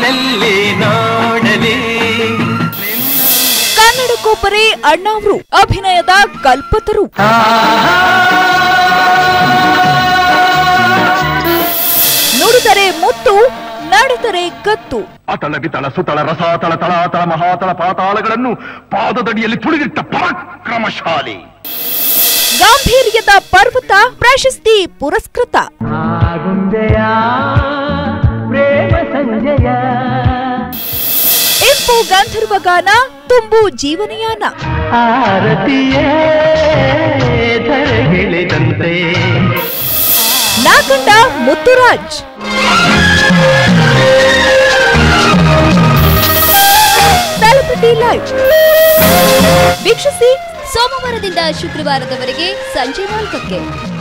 ನಾನೆಲ್ಲಿ ನೋಡಲಿ ಕನ್ನಡಕ್ಕೊಬ್ಬರೇ ಅಣ್ಣಾವ್ರು ಅಭಿನಯದ ಕಲ್ಪತರು ನುಡಿದರೆ ಮುತ್ತು ನಡೆದರೆ ಕತ್ತು ಅತಳ ಬಿತಳ ಸುತಳ ರಸಾತಳ ತಳಾತಳ ಮಹಾತಳ ಪಾತಾಳಗಳನ್ನು ಪಾದದಡಿಯಲ್ಲಿ ತುಳಿದಿಟ್ಟ ಪರಾಕ್ರಮಶಾಲಿ ಗಾಂಭೀರ್ಯದ ಪರ್ವತ ಪ್ರಶಸ್ತಿ ಪುರಸ್ಕೃತ ಆಗುಂದೆಯ ಪ್ರೇಮ ಸಂಜಯ ಇಂಪು ಗಂಧರ್ವ ಗಾನ ತುಂಬು ಜೀವನಯಾನ ಆರತಿಯೇ ಧರೆಗಿಳಿದಂತೆ ನಾಗಂಡ ಮುತ್ತುರಾಜ್ ಸೆಲೆಬ್ರಿಟಿ ಲೈವ್ ವೀಕ್ಷಿಸಿ ಸೋಮವಾರದಿಂದ ಶುಕ್ರವಾರದವರೆಗೆ ಸಂಜೆ ನಾಲ್ಕಕ್ಕೆ